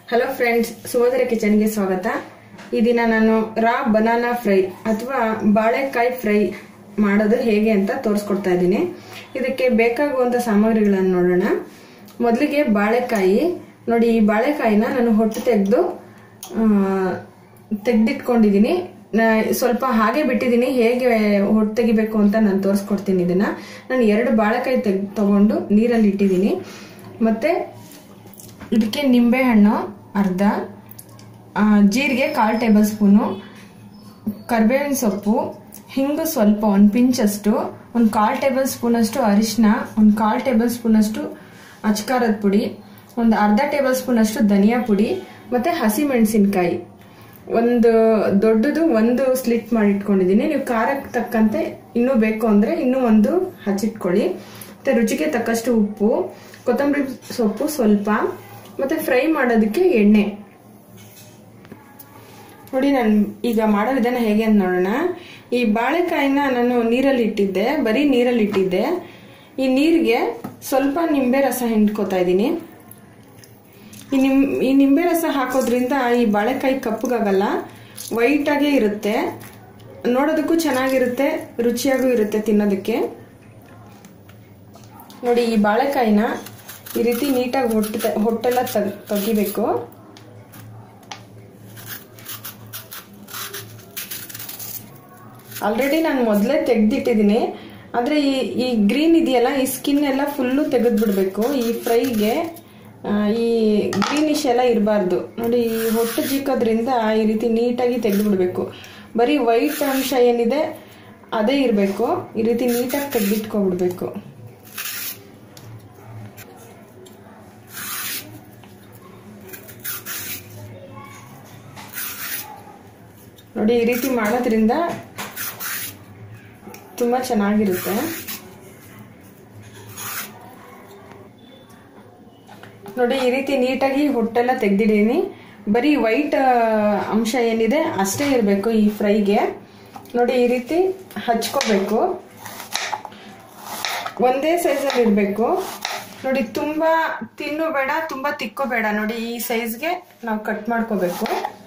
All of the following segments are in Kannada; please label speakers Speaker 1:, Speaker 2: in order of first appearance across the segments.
Speaker 1: ಹಲೋ ಫ್ರೆಂಡ್ಸ್ ಸುಮಧುರ ಕಿಚನ್ಗೆ ಸ್ವಾಗತ ಈ ದಿನ ನಾನು ರಾ ಬನಾನಾ ಫ್ರೈ ಅಥವಾ ಬಾಳೆಕಾಯಿ ಫ್ರೈ ಮಾಡೋದು ಹೇಗೆ ಅಂತ ತೋರಿಸ್ಕೊಡ್ತಾ ಇದ್ದೀನಿ ಇದಕ್ಕೆ ಬೇಕಾಗುವಂಥ ಸಾಮಗ್ರಿಗಳನ್ನು ನೋಡೋಣ ಮೊದಲಿಗೆ ಬಾಳೆಕಾಯಿ ನೋಡಿ ಈ ಬಾಳೆಕಾಯಿನ ನಾನು ಹೊಟ್ಟು ತೆಗೆದು ತೆಗೆದಿಟ್ಕೊಂಡಿದ್ದೀನಿ ಸ್ವಲ್ಪ ಹಾಗೆ ಬಿಟ್ಟಿದ್ದೀನಿ ಹೇಗೆ ಹೊಟ್ಟು ತೆಗಿಬೇಕು ಅಂತ ನಾನು ತೋರಿಸ್ಕೊಡ್ತೀನಿ ಇದನ್ನ ನಾನು ಎರಡು ಬಾಳೆಕಾಯಿ ತೆಗ್ ತಗೊಂಡು ನೀರಲ್ಲಿ ಇಟ್ಟಿದ್ದೀನಿ ಮತ್ತೆ ಇದಕ್ಕೆ ನಿಂಬೆ ಹಣ್ಣು ಅರ್ಧ ಆ, ಜೀರಿಗೆ ಕಾಲು ಟೇಬಲ್ ಸ್ಪೂನು ಕರ್ಬೇವಿನ ಸೊಪ್ಪು ಹಿಂಗು ಸ್ವಲ್ಪ ಒಂದು ಪಿಂಚಷ್ಟು ಒಂದು ಕಾಲು ಟೇಬಲ್ ಸ್ಪೂನಷ್ಟು ಅರಿಶಿನ ಒಂದು ಕಾಲು ಟೇಬಲ್ ಸ್ಪೂನಷ್ಟು ಅಚ್ಕಾರದ ಪುಡಿ ಒಂದು ಅರ್ಧ ಟೇಬಲ್ ಸ್ಪೂನಷ್ಟು ಧನಿಯಾ ಪುಡಿ ಮತ್ತು ಹಸಿಮೆಣಸಿನ್ಕಾಯಿ ಒಂದು ದೊಡ್ಡದು ಒಂದು ಸ್ಲಿಟ್ ಮಾಡಿ ಇಟ್ಕೊಂಡಿದ್ದೀನಿ ನೀವು ಖಾರಕ್ಕೆ ತಕ್ಕಂತೆ ಇನ್ನೂ ಬೇಕು ಅಂದರೆ ಇನ್ನೂ ಒಂದು ಹಚ್ಚಿಟ್ಕೊಳ್ಳಿ ಮತ್ತು ರುಚಿಗೆ ತಕ್ಕಷ್ಟು ಉಪ್ಪು ಕೊತ್ತಂಬರಿ ಸೊಪ್ಪು ಸ್ವಲ್ಪ ಮತ್ತು ಫ್ರೈ ಮಾಡೋದಕ್ಕೆ ಎಣ್ಣೆ ನೋಡಿ ನಾನು ಈಗ ಮಾಡೋ ವಿಧಾನ ಹೇಗೆ ಅಂತ ನೋಡೋಣ ಈ ಬಾಳೆಕಾಯಿನ ನಾನು ನೀರಲ್ಲಿ ಇಟ್ಟಿದ್ದೆ ಬರೀ ನೀರಲ್ಲಿ ಇಟ್ಟಿದ್ದೆ ಈ ನೀರಿಗೆ ಸ್ವಲ್ಪ ನಿಂಬೆ ರಸ ಹಿಂಡ್ಕೋತಾ ಇದ್ದೀನಿ ಈ ನಿಮ್ ಈ ನಿಂಬೆ ರಸ ಹಾಕೋದ್ರಿಂದ ಈ ಬಾಳೆಕಾಯಿ ಕಪ್ಪಗಾಗಲ್ಲ ವೈಟ್ ಆಗೇ ಇರುತ್ತೆ ನೋಡೋದಕ್ಕೂ ಚೆನ್ನಾಗಿರುತ್ತೆ ರುಚಿಯಾಗೂ ಇರುತ್ತೆ ತಿನ್ನೋದಕ್ಕೆ ನೋಡಿ ಈ ಬಾಳೆಕಾಯಿನ ಈ ರೀತಿ ನೀಟಾಗಿ ಹೊಟ್ಟೆ ಹೊಟ್ಟೆಲ್ಲ ತೆಗ್ ತೆಗಿಬೇಕು ಆಲ್ರೆಡಿ ನಾನು ಮೊದಲೇ ತೆಗ್ದಿಟ್ಟಿದ್ದೀನಿ ಆದರೆ ಈ ಈ ಗ್ರೀನ್ ಇದೆಯಲ್ಲ ಈ ಸ್ಕಿನ್ ಎಲ್ಲ ಫುಲ್ಲು ತೆಗೆದ್ಬಿಡ್ಬೇಕು ಈ ಫ್ರೈಗೆ ಆ, ಈ ಗ್ರೀನಿಶ್ ಎಲ್ಲ ಇರಬಾರ್ದು ನೋಡಿ ಈ ಹೊಟ್ಟೆ ಜೀಕೋದ್ರಿಂದ ಈ ರೀತಿ ನೀಟಾಗಿ ತೆಗೆದುಬಿಡ್ಬೇಕು ಬರೀ ವೈಟ್ ಅಂಶ ಏನಿದೆ ಅದೇ ಇರಬೇಕು ಈ ರೀತಿ ನೀಟಾಗಿ ತೆಗೆದಿಟ್ಕೊಬಿಡ್ಬೇಕು ನೋಡಿ ಈ ರೀತಿ ಮಾಡೋದ್ರಿಂದ ತುಂಬ ಚೆನ್ನಾಗಿರುತ್ತೆ ನೋಡಿ ಈ ರೀತಿ ನೀಟಾಗಿ ಹೊಟ್ಟೆಲ್ಲ ತೆಗ್ದಿಡೀನಿ ಬರೀ ವೈಟ್ ಅಂಶ ಏನಿದೆ ಅಷ್ಟೇ ಇರಬೇಕು ಈ ಫ್ರೈಗೆ ನೋಡಿ ಈ ರೀತಿ ಹಚ್ಕೋಬೇಕು ಒಂದೇ ಸೈಜಲ್ಲಿ ಇರಬೇಕು ನೋಡಿ ತುಂಬ ತಿನ್ನು ಬೇಡ ತುಂಬ ತಿಕ್ಕೋ ಬೇಡ ನೋಡಿ ಈ ಸೈಜ್ಗೆ ನಾವು ಕಟ್ ಮಾಡ್ಕೋಬೇಕು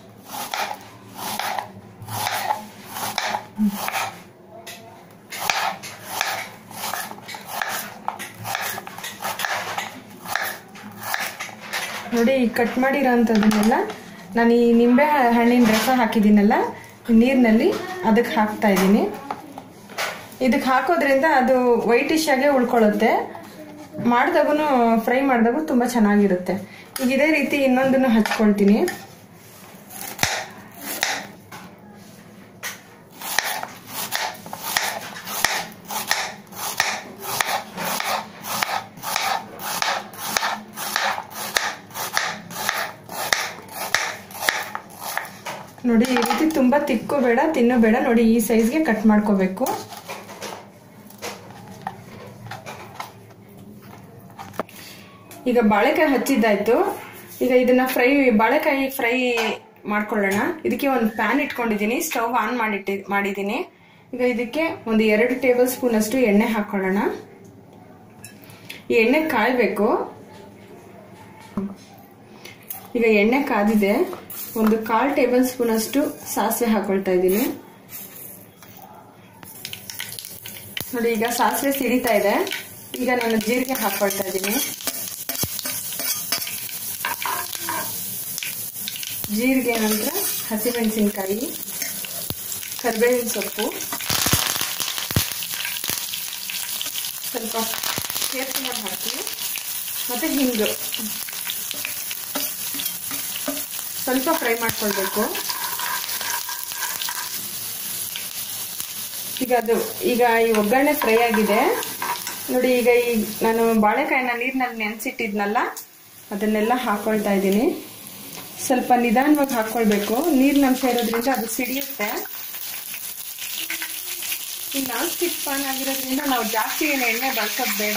Speaker 1: ನೋಡಿ ಈ ಕಟ್ ಮಾಡಿರೋಂಥದ್ದನ್ನೆಲ್ಲ ನಾನು ಈ ನಿಂಬೆ ಹಣ್ಣಿನ ರಸ ಹಾಕಿದ್ದೀನಲ್ಲ ನೀರಿನಲ್ಲಿ ಅದಕ್ಕೆ ಹಾಕ್ತಾ ಇದ್ದೀನಿ ಇದಕ್ಕೆ ಹಾಕೋದ್ರಿಂದ ಅದು ವೈಟಿಶ್ ಆಗೇ ಉಳ್ಕೊಳ್ಳುತ್ತೆ ಮಾಡಿದಾಗೂ ಫ್ರೈ ಮಾಡಿದಾಗೂ ತುಂಬ ಚೆನ್ನಾಗಿರುತ್ತೆ ಈಗ ಇದೇ ರೀತಿ ಇನ್ನೊಂದನ್ನು ಹಚ್ಕೊಳ್ತೀನಿ ನೋಡಿ ಈ ರೀತಿ ತುಂಬಾ ತಿಕ್ಕು ಬೇಡ ತಿನ್ನು ಬೇಡ ನೋಡಿ ಈ ಸೈಜ್ಗೆ ಕಟ್ ಮಾಡ್ಕೋಬೇಕು ಈಗ ಬಾಳೆಕಾಯಿ ಹಚ್ಚಿದ್ದಾಯ್ತು ಈಗ ಇದನ್ನ ಫ್ರೈ ಬಾಳೆಕಾಯಿ ಫ್ರೈ ಮಾಡ್ಕೊಳ್ಳೋಣ ಇದಕ್ಕೆ ಒಂದು ಪ್ಯಾನ್ ಇಟ್ಕೊಂಡಿದ್ದೀನಿ ಸ್ಟವ್ ಆನ್ ಮಾಡಿಟ್ಟಿ ಮಾಡಿದ್ದೀನಿ ಈಗ ಇದಕ್ಕೆ ಒಂದು ಎರಡು ಟೇಬಲ್ ಸ್ಪೂನ್ ಅಷ್ಟು ಎಣ್ಣೆ ಹಾಕೊಳ್ಳೋಣ ಈ ಎಣ್ಣೆ ಕಾಯಬೇಕು ಈಗ ಎಣ್ಣೆ ಕಾದಿದೆ ಒಂದು ಕಾಲ್ ಟೇಬಲ್ ಸ್ಪೂನ್ ಅಷ್ಟು ಸಾಸಿವೆ ಹಾಕೊಳ್ತಾ ಇದ್ದೀನಿ ನೋಡಿ ಈಗ ಸಾಸಿವೆ ಸಿಡಿತಾ ಇದೆ ಈಗ ನಾನು ಜೀರಿಗೆ ಹಾಕೊಳ್ತಾ ಇದ್ದೀನಿ ಜೀರಿಗೆ ನಂತರ ಹಸಿಮೆಣಸಿನ್ಕಾಯಿ ಕರಿಬೇವಿನ ಸೊಪ್ಪು ಸ್ವಲ್ಪ ಕೇರ್ಫುಲ್ ಹಾಕಿ ಮತ್ತೆ ಹಿಂಗು ಸ್ವಲ್ಪ ಫ್ರೈ ಮಾಡ್ಕೊಳ್ಬೇಕು ಈಗ ಅದು ಈಗ ಈ ಒಗ್ಗರಣೆ ಫ್ರೈ ಆಗಿದೆ ನೋಡಿ ಈಗ ಈ ನಾನು ಬಾಳೆಕಾಯಿನ ನೀರಿನಲ್ಲಿ ನೆನೆಸಿಟ್ಟಿದ್ನಲ್ಲ ಅದನ್ನೆಲ್ಲ ಹಾಕೊಳ್ತಾ ಇದ್ದೀನಿ ಸ್ವಲ್ಪ ನಿಧಾನವಾಗಿ ಹಾಕೊಳ್ಬೇಕು ನೀರಿನ ಅಂಶ ಇರೋದ್ರಿಂದ ಅದು ಸಿಡಿಯುತ್ತೆ ಈ ನಾನ್ ಸ್ಟಿಕ್ ಪಾನ್ ಆಗಿರೋದ್ರಿಂದ ನಾವು ಜಾಸ್ತಿ ಏನು ಎಣ್ಣೆ ಬಳಸೋದು ಬೇಡ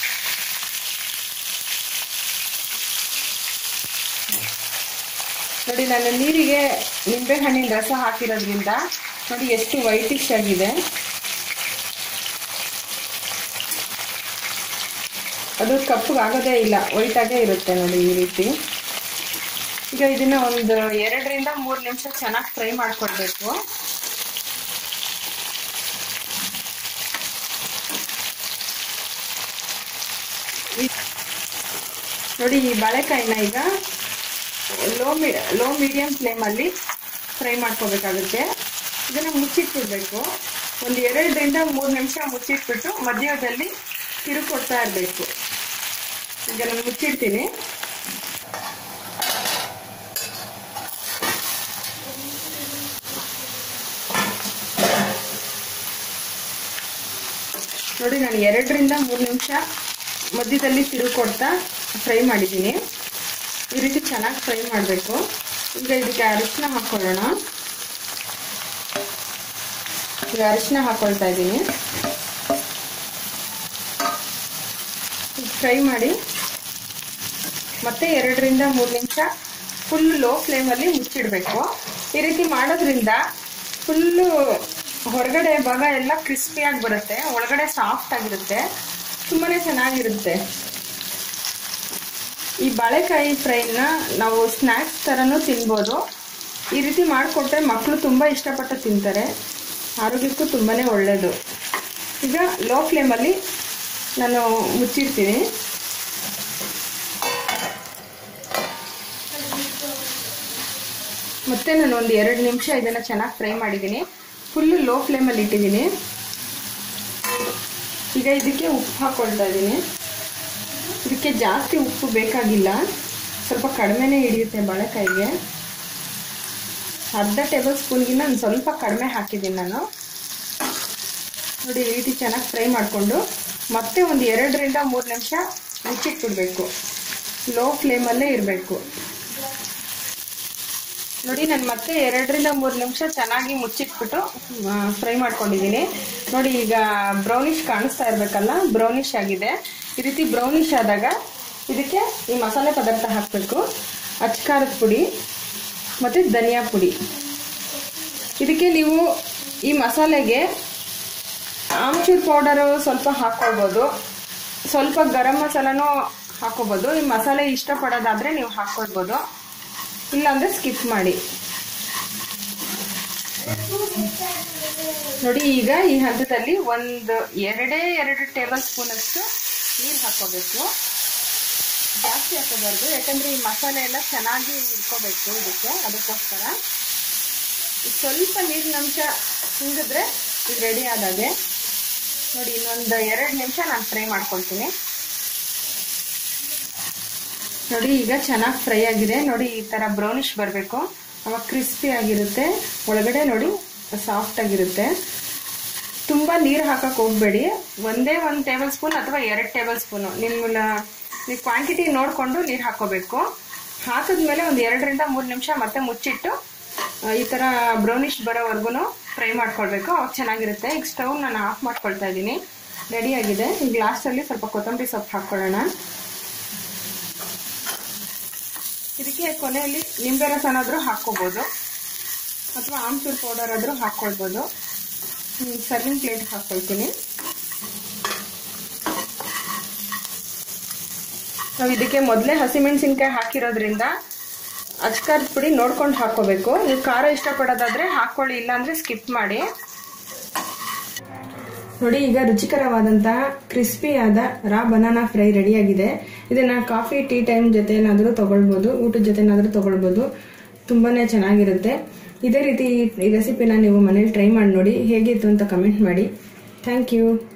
Speaker 1: ನೋಡಿ ನಾನು ನೀರಿಗೆ ನಿಂಬೆ ಹಣ್ಣಿನ ರಸ ಹಾಕಿರೋದ್ರಿಂದ ನೋಡಿ ಎಷ್ಟು ವೈಟಿಶ್ ಆಗಿದೆ ಅದು ಕಪ್ಪಗಾಗೋದೇ ಇಲ್ಲ ವೈಟ್ ಆಗೇ ಇರುತ್ತೆ ನೋಡಿ ಈ ರೀತಿ ಈಗ ಇದನ್ನ ಒಂದು ಎರಡರಿಂದ ಮೂರು ನಿಮಿಷ ಚೆನ್ನಾಗಿ ಫ್ರೈ ಮಾಡ್ಕೊಳ್ಬೇಕು ನೋಡಿ ಈ ಬಾಳೆಕಾಯಿನ ಈಗ ಲೋ ಮಿ ಲೋ ಮೀಡಿಯಂ ಫ್ಲೇಮಲ್ಲಿ ಫ್ರೈ ಮಾಡ್ಕೋಬೇಕಾಗುತ್ತೆ ಇದನ್ನು ಮುಚ್ಚಿಟ್ಬಿಡ್ಬೇಕು ಒಂದು ಎರಡರಿಂದ ಮೂರು ನಿಮಿಷ ಮುಚ್ಚಿಟ್ಬಿಟ್ಟು ಮಧ್ಯದಲ್ಲಿ ತಿರುಕೊಡ್ತಾ ಇರಬೇಕು ಈಗ ನಾನು ಮುಚ್ಚಿಡ್ತೀನಿ ನೋಡಿ ನಾನು ಎರಡರಿಂದ ಮೂರು ನಿಮಿಷ ಮಧ್ಯದಲ್ಲಿ ತಿರುಕೊಡ್ತಾ ಫ್ರೈ ಮಾಡಿದ್ದೀನಿ ಈ ರೀತಿ ಚೆನ್ನಾಗಿ ಫ್ರೈ ಮಾಡಬೇಕು ಈಗ ಇದಕ್ಕೆ ಅರಿಶಿನ ಹಾಕೊಳ್ಳೋಣ ಈಗ ಅರಿಶಿನ ಹಾಕೊಳ್ತಾ ಇದ್ದೀನಿ ಫ್ರೈ ಮಾಡಿ ಮತ್ತೆ ಎರಡರಿಂದ ಮೂರು ನಿಮಿಷ ಫುಲ್ ಲೋ ಫ್ಲೇಮಲ್ಲಿ ಮುಚ್ಚಿಡಬೇಕು ಈ ರೀತಿ ಮಾಡೋದ್ರಿಂದ ಫುಲ್ಲು ಹೊರಗಡೆ ಭಾಗ ಎಲ್ಲ ಕ್ರಿಸ್ಪಿಯಾಗಿ ಬರುತ್ತೆ ಒಳಗಡೆ ಸಾಫ್ಟ್ ಆಗಿರುತ್ತೆ ತುಂಬಾ ಚೆನ್ನಾಗಿರುತ್ತೆ ಈ ಬಾಳೆಕಾಯಿ ಫ್ರೈನ ನಾವು ಸ್ನ್ಯಾಕ್ಸ್ ಥರನೂ ತಿನ್ಬೋದು ಈ ರೀತಿ ಮಾಡಿಕೊಟ್ರೆ ಮಕ್ಕಳು ತುಂಬ ಇಷ್ಟಪಟ್ಟು ತಿಂತಾರೆ ಆರೋಗ್ಯಕ್ಕೂ ತುಂಬಾ ಒಳ್ಳೆಯದು ಈಗ ಲೋ ಫ್ಲೇಮಲ್ಲಿ ನಾನು ಮುಚ್ಚಿಡ್ತೀನಿ ಮತ್ತೆ ನಾನು ಒಂದು ಎರಡು ನಿಮಿಷ ಇದನ್ನು ಚೆನ್ನಾಗಿ ಫ್ರೈ ಮಾಡಿದ್ದೀನಿ ಫುಲ್ಲು ಲೋ ಫ್ಲೇಮಲ್ಲಿ ಇಟ್ಟಿದ್ದೀನಿ ಈಗ ಇದಕ್ಕೆ ಉಪ್ಪು ಹಾಕ್ಕೊಳ್ತಾ ಇದ್ದೀನಿ ಇದಕ್ಕೆ ಜಾಸ್ತಿ ಉಪ್ಪು ಬೇಕಾಗಿಲ್ಲ ಸ್ವಲ್ಪ ಕಡಿಮೆನೇ ಹಿಡಿಯುತ್ತೆ ಬಾಳೆಕಾಯಿಗೆ ಅರ್ಧ ಟೇಬಲ್ ಸ್ಪೂನ್ಗಿನ್ನ ಒಂದು ಸ್ವಲ್ಪ ಕಡಿಮೆ ಹಾಕಿದ್ದೀನಿ ನಾನು ನೋಡಿ ಈ ರೀತಿ ಚೆನ್ನಾಗಿ ಫ್ರೈ ಮಾಡಿಕೊಂಡು ಮತ್ತೆ ಒಂದು ಎರಡರಿಂದ ಮೂರು ನಿಮಿಷ ಮುಚ್ಚಿಟ್ಬಿಡ್ಬೇಕು ಲೋ ಫ್ಲೇಮಲ್ಲೇ ಇರಬೇಕು ನೋಡಿ ನಾನು ಮತ್ತೆ ಎರಡರಿಂದ ಮೂರು ನಿಮಿಷ ಚೆನ್ನಾಗಿ ಮುಚ್ಚಿಟ್ಬಿಟ್ಟು ಫ್ರೈ ಮಾಡ್ಕೊಂಡಿದ್ದೀನಿ ನೋಡಿ ಈಗ ಬ್ರೌನಿಷ್ ಕಾಣಿಸ್ತಾ ಇರಬೇಕಲ್ಲ ಬ್ರೌನಿಷ್ ಆಗಿದೆ ಈ ರೀತಿ ಬ್ರೌನಿಷ್ ಆದಾಗ ಇದಕ್ಕೆ ಈ ಮಸಾಲೆ ಪದಾರ್ಥ ಹಾಕಬೇಕು ಅಚ್ಕಾರದ ಪುಡಿ ಮತ್ತು ಧನಿಯಾ ಪುಡಿ ಇದಕ್ಕೆ ನೀವು ಈ ಮಸಾಲೆಗೆ ಆಮ್ಚೂರ್ ಪೌಡರು ಸ್ವಲ್ಪ ಹಾಕ್ಕೊಳ್ಬೋದು ಸ್ವಲ್ಪ ಗರಂ ಮಸಾಲನೂ ಹಾಕೋಬೋದು ಈ ಮಸಾಲೆ ಇಷ್ಟಪಡೋದಾದರೆ ನೀವು ಹಾಕ್ಕೊಳ್ಬೋದು ಇಲ್ಲಾಂದರೆ ಸ್ಕಿಪ್ ಮಾಡಿ ನೋಡಿ ಈಗ ಈ ಹಂತದಲ್ಲಿ ಒಂದು ಎರಡೇ ಎರಡು ಟೇಬಲ್ ಸ್ಪೂನ್ ಅಷ್ಟು ನೀರು ಹಾಕೋಬೇಕು ಜಾಸ್ತಿ ಹಾಕೋಬಾರ್ದು ಯಾಕಂದ್ರೆ ಈ ಮಸಾಲೆ ಎಲ್ಲ ಚೆನ್ನಾಗಿ ಇಟ್ಕೋಬೇಕು ಇದಕ್ಕೆ ಅದಕ್ಕೋಸ್ಕರ ಸ್ವಲ್ಪ ನೀರಿನ ಅಂಶ ಹಿಂಗಿದ್ರೆ ಇದು ರೆಡಿ ಆದಾಗೆ ನೋಡಿ ಇನ್ನೊಂದು ಎರಡು ನಿಮಿಷ ನಾನು ಫ್ರೈ ಮಾಡ್ಕೊಳ್ತೀನಿ ನೋಡಿ ಈಗ ಚೆನ್ನಾಗಿ ಫ್ರೈ ಆಗಿದೆ ನೋಡಿ ಈ ಥರ ಬ್ರೌನಿಷ್ ಬರಬೇಕು ಅವಾಗ ಕ್ರಿಸ್ಪಿ ಆಗಿರುತ್ತೆ ಒಳಗಡೆ ನೋಡಿ ಸಾಫ್ಟ್ ಆಗಿರುತ್ತೆ ತುಂಬ ನೀರು ಹಾಕಕ್ಕೆ ಹೋಗಬೇಡಿ ಒಂದೇ ಒಂದು ಟೇಬಲ್ ಸ್ಪೂನ್ ಅಥವಾ ಎರಡು ಟೇಬಲ್ ಸ್ಪೂನು ನಿಮ್ಮ ನೀವು ಕ್ವಾಂಟಿಟಿ ನೋಡಿಕೊಂಡು ನೀರು ಹಾಕೋಬೇಕು ಹಾಕಿದ್ಮೇಲೆ ಒಂದು ಎರಡರಿಂದ ಮೂರು ನಿಮಿಷ ಮತ್ತೆ ಮುಚ್ಚಿಟ್ಟು ಈ ಥರ ಬ್ರೌನಿಷ್ ಬರೋವರೆಗೂ ಫ್ರೈ ಮಾಡ್ಕೊಳ್ಬೇಕು ಅವಾಗ ಚೆನ್ನಾಗಿರುತ್ತೆ ಈಗ ಸ್ಟವ್ ನಾನು ಆಫ್ ಮಾಡ್ಕೊಳ್ತಾ ಇದ್ದೀನಿ ರೆಡಿಯಾಗಿದೆ ಈಗ ಲಾಸ್ಟಲ್ಲಿ ಸ್ವಲ್ಪ ಕೊತ್ತಂಬರಿ ಸೊಪ್ಪು ಹಾಕ್ಕೊಳ್ಳೋಣ ಇದಕ್ಕೆ ಕೊನೆಯಲ್ಲಿ ನಿಂಬೆ ರಸನಾದರೂ ಹಾಕ್ಕೋಬೋದು ಅಥವಾ ಆಮ್ಚೂರ್ ಪೌಡರ್ ಆದರೂ ಹಾಕ್ಕೊಳ್ಬೋದು ಸರ್ವಿಂಗ್ ಪ್ಲೇಟ್ ಹಾಕ್ಕೊಳ್ತೀನಿ ನಾವು ಇದಕ್ಕೆ ಮೊದಲೇ ಹಸಿಮೆಣಸಿನ್ಕಾಯಿ ಹಾಕಿರೋದ್ರಿಂದ ಅಚ್ಕಾರದ ಪುಡಿ ನೋಡ್ಕೊಂಡು ಹಾಕ್ಕೋಬೇಕು ನೀವು ಖಾರ ಇಷ್ಟಪಡೋದಾದ್ರೆ ಹಾಕ್ಕೊಳ್ಳಿ ಇಲ್ಲಾಂದ್ರೆ ಸ್ಕಿಪ್ ಮಾಡಿ ನೋಡಿ ಈಗ ರುಚಿಕರವಾದಂತಹ ಕ್ರಿಸ್ಪಿಯಾದ ರಾ ಬನಾನಾ ಫ್ರೈ ರೆಡಿಯಾಗಿದೆ ಇದನ್ನ ಕಾಫಿ ಟೀ ಟೈಮ್ ಜೊತೆನಾದರೂ ತಗೊಳ್ಬೋದು ಊಟದ ಜೊತೆನಾದರೂ ತಗೊಳ್ಬೋದು ತುಂಬಾನೇ ಚೆನ್ನಾಗಿರುತ್ತೆ ಇದೇ ರೀತಿ ಈ ರೆಸಿಪಿನ ನೀವು ಮನೇಲಿ ಟ್ರೈ ಮಾಡಿ ನೋಡಿ ಹೇಗಿತ್ತು ಅಂತ ಕಮೆಂಟ್ ಮಾಡಿ ಥ್ಯಾಂಕ್ ಯು